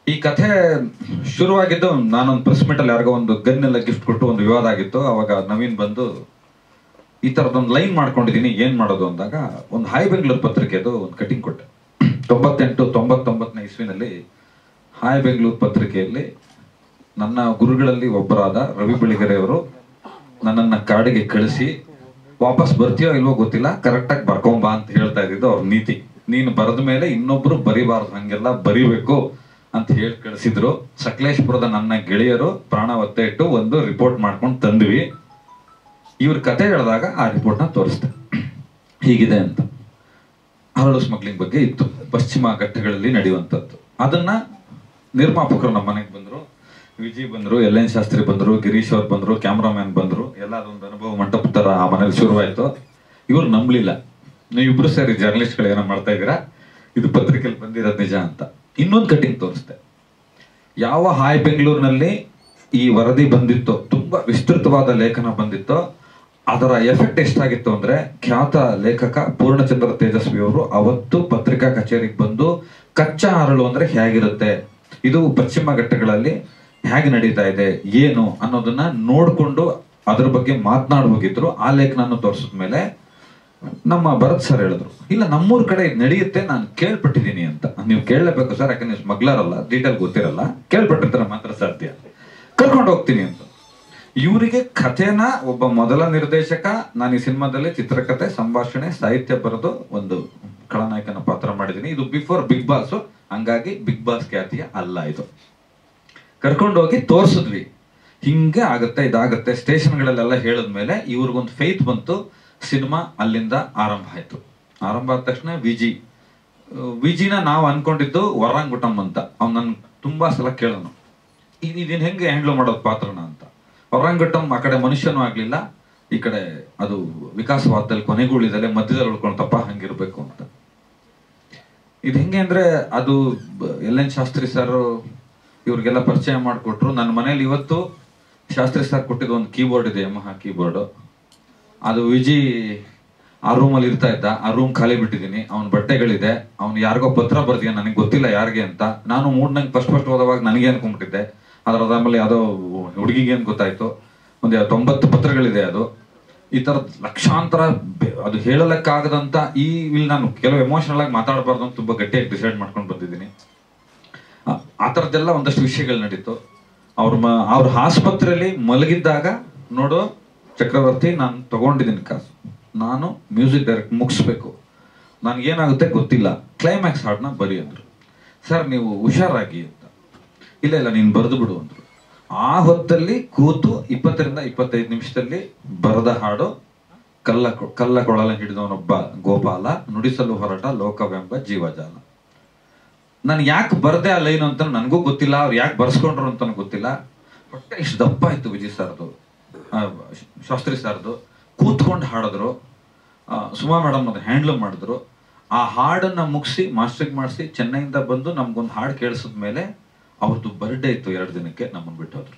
ಈ ಕಥೆ ಶುರುವಾಗಿದ್ದು ನಾನೊಂದು ಪ್ರೆಸ್ ಮೀಟ್ ಅಲ್ಲಿ ಯಾರಿಗೋ ಒಂದು ಗನ್ ಎಲ್ಲ ಗಿಫ್ಟ್ ಕೊಟ್ಟು ಒಂದು ವಿವಾದ ಆಗಿತ್ತು ಅವಾಗ ನವೀನ್ ಬಂದು ಈ ತರದೊಂದು ಲೈನ್ ಮಾಡ್ಕೊಂಡಿದೀನಿ ಏನ್ ಮಾಡೋದು ಅಂದಾಗ ಒಂದು ಹಾಯ್ ಬೆಂಗಳೂರು ಪತ್ರಿಕೆದು ಒಂದು ಕಟಿಂಗ್ ಕೊಟ್ಟೆ ತೊಂಬತ್ತೆಂಟು ತೊಂಬತ್ತೊಂಬತ್ತನೇ ಇಸ್ವಿನಲ್ಲಿ ಹಾಯ್ ಬೆಂಗಳೂರು ಪತ್ರಿಕೆಯಲ್ಲಿ ನನ್ನ ಗುರುಗಳಲ್ಲಿ ಒಬ್ಬರಾದ ರವಿ ಬೆಳಿಗೆರೆ ಅವರು ನನ್ನನ್ನ ಕಾಡಿಗೆ ಕಳಿಸಿ ವಾಪಸ್ ಬರ್ತೀಯೋ ಇಲ್ವೋ ಗೊತ್ತಿಲ್ಲ ಕರೆಕ್ಟಾಗಿ ಬರ್ಕೊಂಬಾ ಅಂತ ಹೇಳ್ತಾ ಇದ್ದಿದ್ದು ಅವ್ರ ನೀತಿ ನೀನು ಬರೆದ ಮೇಲೆ ಇನ್ನೊಬ್ರು ಬರಿಬಾರ್ದು ಹಂಗೆಲ್ಲ ಬರಿಬೇಕು ಅಂತ ಹೇಳಿ ಕಳಿಸಿದ್ರು ಸಕಲೇಶ್ಪುರದ ನನ್ನ ಗೆಳೆಯರು ಪ್ರಾಣ ಒತ್ತೆ ಇಟ್ಟು ಒಂದು ರಿಪೋರ್ಟ್ ಮಾಡ್ಕೊಂಡು ತಂದ್ವಿ ಇವ್ರ ಕತೆ ಹೇಳಿದಾಗ ಆ ರಿಪೋರ್ಟ್ ನ ತೋರಿಸ್ದೆ ಹೀಗಿದೆ ಅಂತ ಹರಳು ಸ್ಮಗ್ಲಿಂಗ್ ಬಗ್ಗೆ ಇತ್ತು ಪಶ್ಚಿಮ ಘಟ್ಟಗಳಲ್ಲಿ ನಡೆಯುವಂಥದ್ದು ಅದನ್ನ ನಿರ್ಮಾಪಕರು ನಮ್ಮ ಮನೆಗೆ ಬಂದ್ರು ವಿಜಯ್ ಬಂದ್ರು ಎಲ್ ಎನ್ ಶಾಸ್ತ್ರಿ ಬಂದ್ರು ಗಿರೀಶ್ ಅವ್ರು ಬಂದ್ರು ಕ್ಯಾಮ್ರಾಮ್ಯಾನ್ ಬಂದ್ರು ಎಲ್ಲ ಅದೊಂದು ಅನುಭವ ಮಂಟಪ ತರ ಆ ಮನೇಲಿ ಶುರುವಾಯ್ತು ಇವ್ರು ನಂಬ್ಲಿಲ್ಲ ನೀವು ಇಬ್ರು ಸೇರಿ ಜರ್ನಲಿಸ್ಟ್ಗಳು ಏನೋ ಮಾಡ್ತಾ ಇದ್ದೀರಾ ಇದು ಪತ್ರಿಕೆಯಲ್ಲಿ ಬಂದಿರೋದು ನಿಜ ಅಂತ ಇನ್ನೊಂದು ಕಟಿಂಗ್ ತೋರಿಸ್ದೆ ಯಾವ ಹಾಯ್ ಬೆಂಗಳೂರಿನಲ್ಲಿ ಈ ವರದಿ ಬಂದಿತ್ತೋ ತುಂಬಾ ವಿಸ್ತೃತವಾದ ಲೇಖನ ಬಂದಿತ್ತೋ ಅದರ ಎಫೆಕ್ಟ್ ಎಷ್ಟಾಗಿತ್ತು ಅಂದ್ರೆ ಖ್ಯಾತ ಲೇಖಕ ಪೂರ್ಣಚಂದ್ರ ತೇಜಸ್ವಿ ಅವರು ಅವತ್ತು ಪತ್ರಿಕಾ ಕಚೇರಿಗೆ ಬಂದು ಕಚ್ಚಾ ಅರಳು ಅಂದ್ರೆ ಹೇಗಿರುತ್ತೆ ಇದು ಪಶ್ಚಿಮ ಘಟ್ಟಗಳಲ್ಲಿ ಹೇಗೆ ನಡೀತಾ ಇದೆ ಏನು ಅನ್ನೋದನ್ನ ನೋಡ್ಕೊಂಡು ಅದ್ರ ಬಗ್ಗೆ ಮಾತನಾಡ್ ಹೋಗಿದ್ರು ಆ ಲೇಖನ ತೋರಿಸಿದ್ಮೇಲೆ ನಮ್ಮ ಭರತ್ ಸರ್ ಹೇಳಿದ್ರು ಇಲ್ಲ ನಮ್ಮೂರ್ ಕಡೆ ಇದು ನಡೆಯುತ್ತೆ ನಾನು ಕೇಳ್ಪಟ್ಟಿದ್ದೀನಿ ಅಂತ ನೀವು ಕೇಳಲೇಬೇಕು ಸರ್ ಯಾಕಂದ್ರೆ ನೀವು ಸ್ಮಗ್ಲರ್ ಅಲ್ಲ ಡೀಟೇಲ್ ಗೊತ್ತಿರಲ್ಲ ಕೇಳ್ಪಟ್ಟಿರ್ತಾರೆ ಮಾತ್ರ ಸಾಧ್ಯ ಕರ್ಕೊಂಡು ಹೋಗ್ತೀನಿ ಅಂತ ಇವರಿಗೆ ಕಥೆನ ಒಬ್ಬ ಮೊದಲ ನಿರ್ದೇಶಕ ನಾನು ಈ ಸಿನಿಮಾದಲ್ಲಿ ಚಿತ್ರಕಥೆ ಸಂಭಾಷಣೆ ಸಾಹಿತ್ಯ ಬರೆದು ಒಂದು ಖಳನಾಯಕನ ಪಾತ್ರ ಮಾಡಿದ್ದೀನಿ ಇದು ಬಿಫೋರ್ ಬಿಗ್ ಬಾಸ್ ಹಂಗಾಗಿ ಬಿಗ್ ಬಾಸ್ ಖ್ಯಾತಿಯ ಅಲ್ಲ ಇದು ಕರ್ಕೊಂಡೋಗಿ ತೋರ್ಸಿದ್ವಿ ಹಿಂಗೆ ಆಗತ್ತೆ ಇದಾಗತ್ತೆ ಸ್ಟೇಷನ್ಗಳಲ್ಲೆಲ್ಲ ಹೇಳಿದ್ಮೇಲೆ ಇವ್ರಿಗೊಂದು ಫೇತ್ ಬಂತು ಸಿನಿಮಾ ಅಲ್ಲಿಂದ ಆರಂಭ ಆಯ್ತು ಆರಂಭ ಆದ ತಕ್ಷಣ ವಿಜಿ ವಿಜಿನ ನಾವು ಅನ್ಕೊಂಡಿದ್ದು ವರಾಂಗುಟಮ್ ಅಂತ ಅವ್ನು ನನ್ ತುಂಬಾ ಸಲ ಕೇಳೋನು ಇದ್- ಇದನ್ ಹೆಂಗೆ ಹ್ಯಾಂಡ್ಲ್ ಮಾಡೋದು ಪಾತ್ರನ ಅಂತ ವರಾಂಗುಟಮ್ ಆ ಕಡೆ ಮನುಷ್ಯನೂ ಆಗ್ಲಿಲ್ಲ ಈ ಕಡೆ ಅದು ವಿಕಾಸವಾದದಲ್ಲಿ ಕೊನೆಗೂಳಿದಲೆ ಮಧ್ಯದಲ್ಲಿ ಉಳ್ಕೊಳ್ತಪ್ಪ ಹಂಗಿರ್ಬೇಕು ಅಂತ ಇದು ಹೆಂಗೆ ಅಂದ್ರೆ ಅದು ಎಲ್ ಎನ್ ಶಾಸ್ತ್ರಿ ಸರ್ ಇವ್ರಿಗೆಲ್ಲ ಪರಿಚಯ ಮಾಡಿಕೊಟ್ರು ನನ್ನ ಮನೇಲಿ ಇವತ್ತು ಶಾಸ್ತ್ರಿ ಸರ್ ಕೊಟ್ಟಿದ್ದು ಒಂದು ಕೀಬೋರ್ಡ್ ಇದೆ ಯಮಹ ಕೀಬೋರ್ಡ್ ಅದು ವಿಜಿ ಆ ರೂಮಲ್ಲಿ ಇರ್ತಾ ಇದ್ದ ಆ ರೂಮ್ ಖಾಲಿ ಬಿಟ್ಟಿದ್ದೀನಿ ಅವನ ಬಟ್ಟೆಗಳಿದೆ ಅವ್ನು ಯಾರಿಗೋ ಪತ್ರ ಬರ್ದಿಯ ನನಗೆ ಗೊತ್ತಿಲ್ಲ ಯಾರಿಗೆ ಅಂತ ನಾನು ಮೂಡ್ನಂಗೆ ಫಸ್ಟ್ ಫಸ್ಟ್ ಹೋದವಾಗ ನನಗೆ ಅನ್ಕೊಂಡ್ಬಿಟ್ಟಿದ್ದೆ ಅದ್ರ ಆಮೇಲೆ ಯಾವುದೋ ಹುಡುಗಿಗೆ ಅಂತ ಗೊತ್ತಾಯ್ತು ಒಂದು ತೊಂಬತ್ತು ಪತ್ರಗಳಿದೆ ಅದು ಈ ತರ ಲಕ್ಷಾಂತರ ಬೆ- ಅದು ಹೇಳಲಕ್ಕಾಗದಂತ ಈ ಇಲ್ಲಿ ನಾನು ಕೆಲವು ಎಮೋಷನಲ್ ಆಗಿ ಮಾತಾಡಬಾರ್ದು ಅಂತ ತುಂಬಾ ಗಟ್ಟಿಯಾಗಿ ಡಿಸೈಡ್ ಮಾಡ್ಕೊಂಡು ಬಂದಿದ್ದೀನಿ ಆ- ಆ ಥರದ್ದೆಲ್ಲ ಒಂದಷ್ಟು ವಿಷಯಗಳು ನಡೀತು ಅವ್ರ ಮ ಅವ್ರ ಆಸ್ಪತ್ರೆಯಲ್ಲಿ ಮಲಗಿದ್ದಾಗ ನೋಡು ಚಕ್ರವರ್ತಿ ನಾನು ತಗೊಂಡಿದ್ದೀನಿ ಕಾಸು ನಾನು ಮ್ಯೂಸಿಕ್ ಡೈರೆಕ್ಟ್ ಮುಗಿಸ್ಬೇಕು ನನಗೇನಾಗುತ್ತೆ ಗೊತ್ತಿಲ್ಲ ಕ್ಲೈಮ್ಯಾಕ್ಸ್ ಹಾಡನ್ನ ಬರಿ ಅಂದ್ರು ಸರ್ ನೀವು ಹುಷಾರಾಗಿ ಅಂತ ಇಲ್ಲ ಇಲ್ಲ ನೀನು ಬರೆದು ಬಿಡು ಅಂದ್ರು ಆ ಹೊತ್ತಲ್ಲಿ ಕೂತು ಇಪ್ಪತ್ತರಿಂದ ಇಪ್ಪತ್ತೈದು ನಿಮಿಷದಲ್ಲಿ ಬರೆದ ಹಾಡು ಕಲ್ಲ ಕೊ- ಕಲ್ಲ ಕೊಳಲ ಹಿಡಿದವನೊಬ್ಬ ಗೋಪಾಲ ನುಡಿಸಲು ಹೊರಟ ಲೋಕವೆಂಬ ಜೀವಜಾಲ ನಾನು ಯಾಕೆ ಬರ್ದೆ ಆ ಲೈನ್ ಅಂತ ನನಗೂ ಗೊತ್ತಿಲ್ಲ ಅವ್ರು ಯಾಕೆ ಬರ್ಸ್ಕೊಂಡ್ರು ಅಂತ ಗೊತ್ತಿಲ್ಲ ಹೊಟ್ಟೆ ಇಷ್ಟು ದಪ್ಪ ಆಯ್ತು ವಿಜಯ್ ಸರ್ದು ಆ, ಶಾಸ್ತ್ರಿ ಸರ್ದು ಕೂತ್ಕೊಂಡು ಹಾಡಿದ್ರು ಆ, ಸುಮಾ ಮೇಡಮ್ ಅದು ಹ್ಯಾಂಡ್ಲ್ ಮಾಡಿದ್ರು ಆ ಹಾಡನ್ನ ಮುಗಿಸಿ ಮಾಸ್ಟರಿಂಗ್ ಮಾಡಿಸಿ ಚೆನ್ನೈಯಿಂದ ಬಂದು ನಮ್ಗೊಂದು ಹಾಡು ಕೇಳಿಸಿದ್ಮೇಲೆ ಅವ್ರದ್ದು ಬರ್ಡೇ ಇತ್ತು ಎರಡು ದಿನಕ್ಕೆ ನಮ್ಮನ್ನು ಬಿಟ್ಟು ಹೋದ್ರು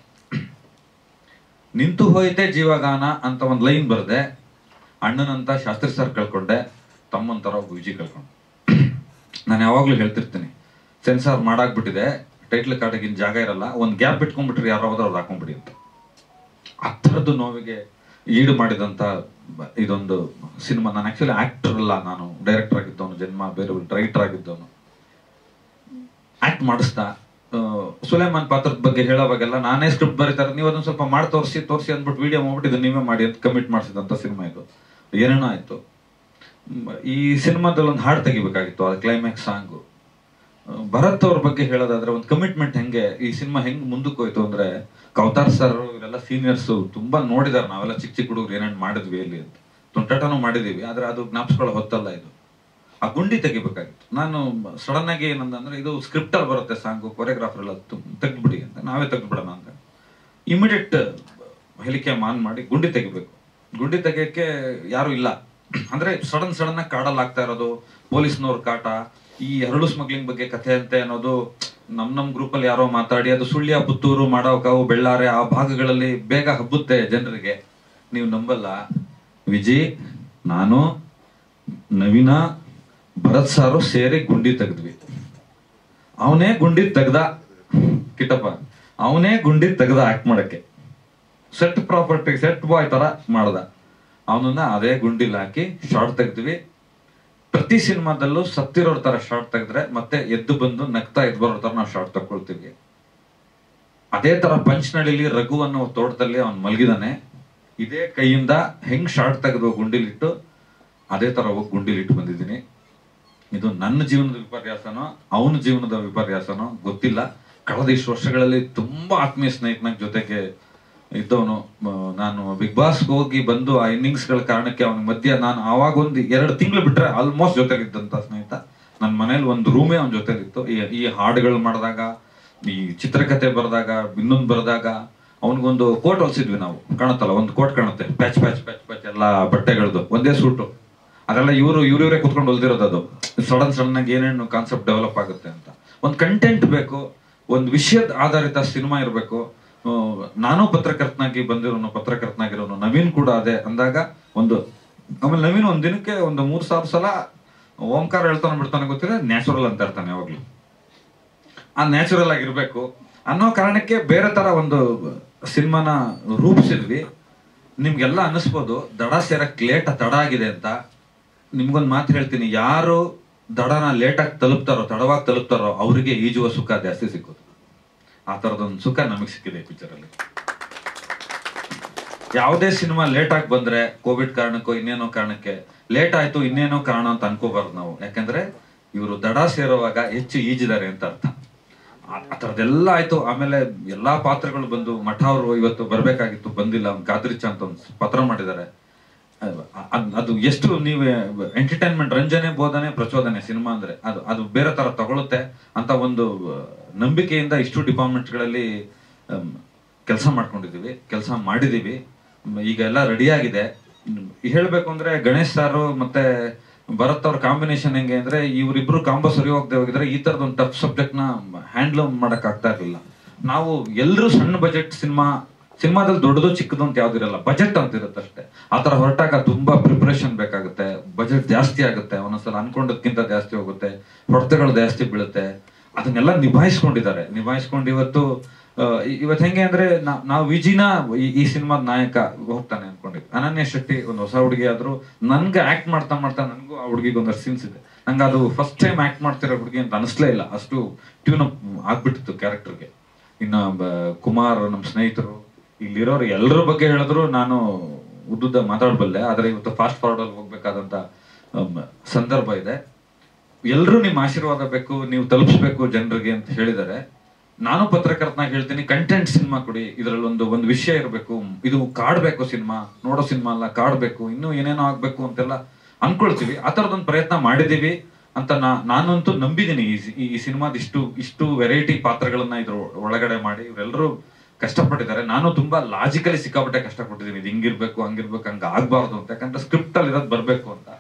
ನಿಂತು ಹೋಯ್ತೆ ಜೀವಗಾನ ಅಂತ ಒಂದು ಲೈನ್ ಬರ್ದೆ ಅಣ್ಣನಂತ ಶಾಸ್ತ್ರಿ ಸರ್ ಕಳ್ಕೊಂಡೆ ತಮ್ಮಂತರ ವಿಜಿ ಕಳ್ಕೊಂಡೆ ನಾನು ಯಾವಾಗ್ಲೂ ಹೇಳ್ತಿರ್ತೀನಿ ಸೆನ್ಸಾರ್ ಮಾಡಾಕ್ಬಿಟ್ಟಿದೆ ಟೈಟ್ಲ್ ಕಾರ್ಡಿಗಿನ ಜಾಗ ಇರಲ್ಲ ಒಂದು ಗ್ಯಾಪ್ ಇಟ್ಕೊಂಡ್ಬಿಟ್ರೆ ಯಾರೋ ಹೋದ್ರೆ ಅವ್ರು ಹಾಕೊಂಡ್ಬಿಡಿ ಅಂತ ಆ ಥರದ್ದು ನೋವಿಗೆ ಈಡು ಮಾಡಿದಂತ ಬ- ಇದೊಂದು ಸಿನಿಮಾ ನಾನು ಆಕ್ಚುಲಿ ಆಕ್ಟರ್ ಅಲ್ಲ ನಾನು ಡೈರೆಕ್ಟರ್ ಆಗಿದ್ದವನು ಜನ್ಮ ಬೇರೆ ರೈಟರ್ ಆಗಿದ್ದವನು ಆಕ್ಟ್ ಮಾಡಿಸ್ದ ಆ, ಸುಲೇಮಾನ್ ಪಾತ್ರದ ಬಗ್ಗೆ ಹೇಳೋವಾಗೆಲ್ಲ ನಾನೇ ಸ್ಕ್ರಿಪ್ಟ್ ಬರೀತಾರೆ ನೀವು ಅದನ್ನ ಸ್ವಲ್ಪ ಮಾಡಿ ತೋರಿಸಿ ತೋರಿಸಿ ಅಂದ್ಬಿಟ್ಟು ವಿಡಿಯೋ ಮಾಡ್ಬಿಟ್ಟು ಇದು ನೀವೇ ಮಾಡಿ ಅಂತ ಕಮಿಟ್ ಮಾಡಿಸಿದಂತ ಸಿನಿಮಾ ಇದು ಏನೇನೋ ಆಯ್ತು ಮ್, ಈ ಸಿನಿಮಾದಲ್ಲಿ ಒಂದು ಹಾಡು ತೆಗಿಬೇಕಾಗಿತ್ತು ಅದು ಕ್ಲೈಮ್ಯಾಕ್ಸ್ ಸಾಂಗು ಭರತ್ ಅವ್ರ ಬಗ್ಗೆ ಹೇಳೋದಾದ್ರೆ ಒಂದು ಕಮಿಟ್ಮೆಂಟ್ ಹೆಂಗೆ ಈ ಸಿನಿಮಾ ಹೆಂಗ್ ಮುಂದಕ್ಕೆ ಹೋಯ್ತು ಅಂದ್ರೆ ಕೌತಾರ್ ಸರ್ ಇವರೆಲ್ಲ ಸೀನಿಯರ್ಸ್ ತುಂಬಾ ನೋಡಿದಾರೆ ನಾವೆಲ್ಲ ಚಿಕ್ಕ ಚಿಕ್ಕ ಹುಡುಗರು ಏನೇನು ಮಾಡಿದ್ವಿ ಇಲ್ಲಿ ಅಂತ ತುಂಟಾಟನೂ ಮಾಡಿದೀವಿ ಆದ್ರೆ ಅದು ಜ್ಞಾಪಿಸ್ಕೊಳ್ಳೋ ಹೊತ್ತಲ್ಲ ಇದು ಆ ಗುಂಡಿ ತೆಗಿಬೇಕಾಗಿತ್ತು ನಾನು ಸಡನ್ ಆಗಿ ಏನಂದ್ರೆ ಇದು ಸ್ಕ್ರಿಪ್ಟ್ ಅಲ್ಲಿ ಬರುತ್ತೆ ಸಾಂಗು ಕೊರಿಯೋಗ್ರಾಫರ್ ಎಲ್ಲ ತೆಗ್ದ್ಬಿಡಿ ಅಂತ ನಾವೇ ತೆಗ್ದ್ಬಿಡೋಣ ಅಂತ ಇಮಿಡಿಯೇಟ್ ಹೆಲಿಕೆ ಆನ್ ಮಾಡಿ ಗುಂಡಿ ತೆಗಿಬೇಕು ಗುಂಡಿ ತೆಗಿಯಕ್ಕೆ ಯಾರು ಇಲ್ಲ ಅಂದ್ರೆ ಸಡನ್ ಸಡನ್ ಆಗಿ ಕಾಡಲ್ಲಿ ಆಗ್ತಾ ಇರೋದು ಪೊಲೀಸ್ನವ್ರ ಕಾಟ ಈ ಹರಳು ಸ್ಮಗ್ಲಿಂಗ್ ಬಗ್ಗೆ ಕಥೆ ಅಂತೆ ಅನ್ನೋದು ನಮ್ ನಮ್ ಗ್ರೂಪ್ ಅಲ್ಲಿ ಯಾರೋ ಮಾತಾಡಿ ಅದು ಸುಳ್ಯ ಪುತ್ತೂರು ಮಾಡವಕಾವು ಬೆಳ್ಳಾರೆ ಆ ಭಾಗಗಳಲ್ಲಿ ಬೇಗ ಹಬ್ಬುತ್ತೆ ಜನರಿಗೆ ನೀವು ನಂಬಲ್ಲ ವಿಜಿ ನಾನು ನವೀನ ಭರತ್ ಸಾರು ಸೇರಿ ಗುಂಡಿ ತೆಗೆದ್ವಿ ಅವನೇ ಗುಂಡಿ ತೆಗ್ದ ಕಿಟ್ಟಪ್ಪ ಅವನೇ ಗುಂಡಿ ತೆಗೆದ ಆಕ್ಟ್ ಮಾಡಕ್ಕೆ ಸೆಟ್ ಪ್ರಾಪರ್ಟಿ ಸೆಟ್ ಬಾಯ್ ತರ ಮಾಡ್ದ ಅವನನ್ನ ಅದೇ ಗುಂಡಿಲ್ ಹಾಕಿ ಶಾರ್ಟ್ ತೆಗ್ದ್ವಿ ಪ್ರತಿ ಸಿನಿಮಾದಲ್ಲೂ ಸತ್ತಿರೋರ್ ತರ ಶಾರ್ಟ್ ತೆಗೆದ್ರೆ ಮತ್ತೆ ಎದ್ದು ಬಂದು ನಗ್ತಾ ಎದ್ದು ಬರೋ ತರ ನಾವು ಶಾರ್ಟ್ ತಗೊಳ್ತೀವಿ ಅದೇ ತರ ಪಂಚ್ನಳ್ಳಿಲಿ ರಘು ಅನ್ನೋ ತೋಟದಲ್ಲಿ ಅವ್ನು ಮಲಗಿದಾನೆ ಇದೇ ಕೈಯಿಂದ ಹೆಂಗ್ ಶಾರ್ಟ್ ತೆಗೆದು ಗುಂಡಿಲಿಟ್ಟು ಅದೇ ತರ ಹೋಗಿ ಗುಂಡಿಲಿಟ್ಟು ಬಂದಿದ್ದೀನಿ ಇದು ನನ್ನ ಜೀವನದ ವಿಪರ್ಯಾಸನೋ ಅವನ ಜೀವನದ ವಿಪರ್ಯಾಸನೋ ಗೊತ್ತಿಲ್ಲ ಕಳೆದ ಇಷ್ಟು ವರ್ಷಗಳಲ್ಲಿ ತುಂಬಾ ಆತ್ಮೀಯ ಸ್ನೇಹಿತನ ಜೊತೆಗೆ ಇದ್ದವನು ನಾನು ಬಿಗ್ ಬಾಸ್ ಹೋಗಿ ಬಂದು ಆ ಇನ್ನಿಂಗ್ಸ್ ಗಳ ಕಾರಣಕ್ಕೆ ಅವನ ಮಧ್ಯ ನಾನು ಆವಾಗ ಒಂದು ಎರಡು ತಿಂಗಳು ಬಿಟ್ರೆ ಆಲ್ಮೋಸ್ಟ್ ಜೊತೆಗಿದ್ದಂತ ಸ್ನೇಹಿತ ನನ್ನ ಮನೇಲಿ ಒಂದು ರೂಮೇ ಅವನ ಜೊತೆಲಿತ್ತು ಈ ಈ ಹಾಡುಗಳು ಮಾಡಿದಾಗ ಈ ಚಿತ್ರಕಥೆ ಬರೆದಾಗ ಇನ್ನೊಂದು ಬರೆದಾಗ ಅವನಿಗೊಂದು ಕೋಟ್ ಹೊಲ್ಸಿದ್ವಿ ನಾವು ಕಾಣುತ್ತಲ್ಲ ಒಂದು ಕೋಟ್ ಕಾಣುತ್ತೆ ಪ್ಯಾಚ್ ಪ್ಯಾಚ್ ಪ್ಯಾಚ್ ಪ್ಯಾಚ್ ಎಲ್ಲ ಬಟ್ಟೆಗಳದ್ದು ಒಂದೇ ಸೂಟು ಅದೆಲ್ಲ ಇವರು ಇವ್ರಿವ್ರೇ ಕುತ್ಕೊಂಡು ಹೊಲ್ದಿರೋದು ಅದು ಸಡನ್ ಸಡನ್ ಆಗಿ ಏನೇನು ಕಾನ್ಸೆಪ್ಟ್ ಡೆವಲಪ್ ಆಗುತ್ತೆ ಅಂತ ಒಂದು ಕಂಟೆಂಟ್ ಬೇಕು ಒಂದು ವಿಷಯದ ಆಧಾರಿತ ಸಿನಿಮಾ ಇರಬೇಕು ನಾನು ಪತ್ರಕರ್ತನಾಗಿ ಬಂದಿರೋನು ಪತ್ರಕರ್ತನಾಗಿರೋನು ನವೀನ್ ಕೂಡ ಅದೇ ಅಂದಾಗ ಒಂದು ಆಮೇಲೆ ನವೀನ್ ಒಂದ್ ದಿನಕ್ಕೆ ಒಂದು ಮೂರ್ ಸಾವಿರ ಸಲ ಓಂಕಾರ ಹೇಳ್ತಾನೆ ಬಿಡ್ತಾನೆ ಗೊತ್ತಿಲ್ಲ ನ್ಯಾಚುರಲ್ ಅಂತ ಇರ್ತಾನೆ ಯಾವಾಗ್ಲೂ ಆ ನ್ಯಾಚುರಲ್ ಆಗಿರ್ಬೇಕು ಅನ್ನೋ ಕಾರಣಕ್ಕೆ ಬೇರೆ ತರ ಒಂದು ಸಿನಿಮಾನ ರೂಪಿಸಿದ್ವಿ ನಿಮ್ಗೆಲ್ಲ ಅನಿಸ್ಬೋದು ದಡ ಸೇರಕ್ ಲೇಟ್ ತಡ ಆಗಿದೆ ಅಂತ ನಿಮ್ಗೊಂದ್ ಮಾತು ಹೇಳ್ತೀನಿ ಯಾರು ದಡನ ಲೇಟಾಗಿ ತಲುಪ್ತಾರೋ ತಡವಾಗಿ ತಲುಪ್ತಾರೋ ಅವರಿಗೆ ಈಜುವ ಸುಖ ಜಾಸ್ತಿ ಸಿಕ್ಕೋದು ಆ ತರದೊಂದು ಸುಖ ನಮಗೆ ಸಿಕ್ಕಿದೆ ಪಿಕ್ಚರ್ ಅಲ್ಲಿ ಯಾವುದೇ ಸಿನಿಮಾ ಲೇಟ್ ಆಗಿ ಬಂದ್ರೆ ಕೋವಿಡ್ ಕಾರಣಕ್ಕೋ ಇನ್ನೇನೋ ಕಾರಣಕ್ಕೆ ಲೇಟ್ ಆಯ್ತು ಇನ್ನೇನೋ ಕಾರಣ ಅಂತ ಅನ್ಕೋಬಾರ್ದು ನಾವು ಯಾಕಂದ್ರೆ ಇವರು ದಡ ಸೇರುವಾಗ ಹೆಚ್ಚು ಈಜಿದ್ದಾರೆ ಅಂತ ಅರ್ಥ ಆ- ಆ ಥರದ್ದೆಲ್ಲ ಆಯ್ತು ಆಮೇಲೆ ಎಲ್ಲಾ ಪಾತ್ರಗಳು ಬಂದು ಮಠ ಅವರು ಇವತ್ತು ಬರ್ಬೇಕಾಗಿತ್ತು ಬಂದಿಲ್ಲ ಗಾದ್ರಿಚ ಅಂತ ಒಂದು ಪತ್ರ ಮಾಡಿದ್ದಾರೆ ಅದ್- ಅದ್- ಅದು ಎಷ್ಟು ನೀವು ಎಂಟರ್ಟೈನ್ಮೆಂಟ್ ರಂಜನೆ ಬೋಧನೆ ಪ್ರಚೋದನೆ ಸಿನಿಮಾ ಅಂದ್ರೆ ಅದು ಅದು ಬೇರೆ ತರ ತಗೊಳುತ್ತೆ ಅಂತ ಒಂದು ಆ, ನಂಬಿಕೆಯಿಂದ ಇಷ್ಟು ಡಿಪಾರ್ಟ್ಮೆಂಟ್ಗಳಲ್ಲಿ ಕೆಲಸ ಮಾಡ್ಕೊಂಡಿದೀವಿ ಕೆಲಸ ಮಾಡಿದೀವಿ ಮ್, ಈಗ ಎಲ್ಲ ರೆಡಿ ಆಗಿದೆ ಮ್, ಹೇಳ್ಬೇಕು ಅಂದ್ರೆ ಗಣೇಶ್ ಸಾರು ಮತ್ತೆ ಭರತ್ ಅವ್ರ ಕಾಂಬಿನೇಷನ್ ಹೆಂಗೆ ಅಂದ್ರೆ ಇವರಿಬ್ರು ಕಾಂಬೋ ಸರಿ ಹೋಗದೆ ಹೋಗಿದ್ರೆ ಈ ತರದ ಒಂದು ಟಫ್ ಸಬ್ಜೆಕ್ಟ್ ನ ಹ್ಯಾಂಡ್ಲ್ ಮಾಡಕ್ ಆಗ್ತಾ ಇರ್ಲಿಲ್ಲ ನಾವು ಎಲ್ಲರೂ ಸಣ್ಣ ಬಜೆಟ್ ಸಿನಿಮಾ ಸಿನಿಮಾದಲ್ಲಿ ದೊಡ್ಡದು ಚಿಕ್ಕದು ಅಂತ ಯಾವ್ದಿರಲ್ಲ ಬಜೆಟ್ ಅಂತ ಇರುತ್ತೆ ಅಷ್ಟೇ ಆ ತರ ಹೊರಟಾಗ ತುಂಬಾ ಪ್ರಿಪರೇಷನ್ ಬೇಕಾಗುತ್ತೆ ಬಜೆಟ್ ಜಾಸ್ತಿ ಆಗುತ್ತೆ ಒಂದೊಂದ್ಸಲ ಅನ್ಕೊಂಡದ್ಕಿಂತ ಜಾಸ್ತಿ ಹೋಗುತ್ತೆ ಹೊಡೆತಗಳು ಜಾಸ್ತಿ ಬೀಳುತ್ತೆ ಅದನ್ನೆಲ್ಲ ನಿಭಾಯಿಸ್ಕೊಂಡಿದ್ದಾರೆ ನಿಭಾಯಿಸ್ಕೊಂಡು ಇವತ್ತು ಆ, ಇ- ಇವತ್ತು ಹೆಂಗೆ ಅಂದ್ರೆ ನಾ- ನಾವು ವಿಜಿನ ಈ- ಈ ಸಿನಿಮಾದ ನಾಯಕ ಹೋಗ್ತಾನೆ ಅನ್ಕೊಂಡಿದ್ವಿ ಅನನ್ಯ ಶೆಟ್ಟಿ ಒಂದು ಹೊಸ ಹುಡುಗಿ ಆದ್ರೂ ನನ್ಗೆ ಆಕ್ಟ್ ಮಾಡ್ತಾ ಮಾಡ್ತಾ ನನಗೂ ಆ ಹುಡುಗಿಗೆ ಒಂದಷ್ಟು ಸೀನ್ಸ್ ಇದೆ ನಂಗೆ ಅದು ಫಸ್ಟ್ ಟೈಮ್ ಆಕ್ಟ್ ಮಾಡ್ತಿರೋ ಹುಡುಗಿ ಅಂತ ಅನಿಸ್ಲೇ ಇಲ್ಲ ಅಷ್ಟು ಟ್ಯೂನ್ ಅಪ್ ಆಗ್ಬಿಟ್ಟಿತ್ತು ಕ್ಯಾರೆಕ್ಟರ್ಗೆ ಇನ್ನ ಬ- ಕುಮಾರ್ ನಮ್ಮ ಸ್ನೇಹಿತರು ಇಲ್ಲಿರೋರು ಎಲ್ಲರ ಬಗ್ಗೆ ಹೇಳಿದ್ರು ನಾನು ಉದ್ದುದ್ದ ಮಾತಾಡಬಲ್ಲೆ ಆದ್ರೆ ಇವತ್ತು ಫಾಸ್ಟ್ ಫಾರ್ವರ್ಡ್ ಅಲ್ಲಿ ಹೋಗ್ಬೇಕಾದಂತ ಅಮ್, ಸಂದರ್ಭ ಇದೆ ಎಲ್ರೂ ನಿಮ್ಮ ಆಶೀರ್ವಾದ ಬೇಕು ನೀವು ತಲುಪಿಸ್ಬೇಕು ಜನರಿಗೆ ಅಂತ ಹೇಳಿದ್ದಾರೆ ನಾನು ಪತ್ರಕರ್ತನಾಗಿ ಹೇಳ್ತೀನಿ ಕಂಟೆಂಟ್ ಸಿನಿಮಾ ಕೊಡಿ ಇದರಲ್ಲಿ ಒಂದು ಒಂದು ವಿಷಯ ಇರಬೇಕು ಇದು ಕಾಡ್ಬೇಕು ಸಿನಿಮಾ ನೋಡೋ ಸಿನಿಮಾ ಅಲ್ಲ ಕಾಡ್ಬೇಕು ಇನ್ನೂ ಏನೇನೋ ಆಗ್ಬೇಕು ಅಂತೆಲ್ಲ ಅನ್ಕೊಳ್ತೀವಿ ಆ ತರದೊಂದು ಪ್ರಯತ್ನ ಮಾಡಿದೀವಿ ಅಂತ ನಾ ನಾನಂತೂ ನಂಬಿದ್ದೀನಿ ಈ ಸಿ- ಈ ಸಿನಿಮಾದ ಇಷ್ಟು ಇಷ್ಟು ವೆರೈಟಿ ಪಾತ್ರಗಳನ್ನ ಇದ್ರ ಒಳಗಡೆ ಮಾಡಿ ಇವರೆಲ್ಲರೂ ಕಷ್ಟಪಟ್ಟಿದ್ದಾರೆ ನಾನು ತುಂಬಾ ಲಾಜಿಕಲಿ ಸಿಕ್ಕಾಪಟ್ಟೆ ಕಷ್ಟಪಟ್ಟಿದ್ದೀನಿ ಇದು ಹಿಂಗಿರ್ಬೇಕು ಹಂಗಿರ್ಬೇಕು ಹಂಗ ಆಗ್ಬಾರ್ದು ಅಂತ ಯಾಕಂದ್ರೆ ಸ್ಕ್ರಿಪ್ಟ್ ಅಲ್ಲಿ ಇರೋದು ಬರ್ಬೇಕು ಅಂತ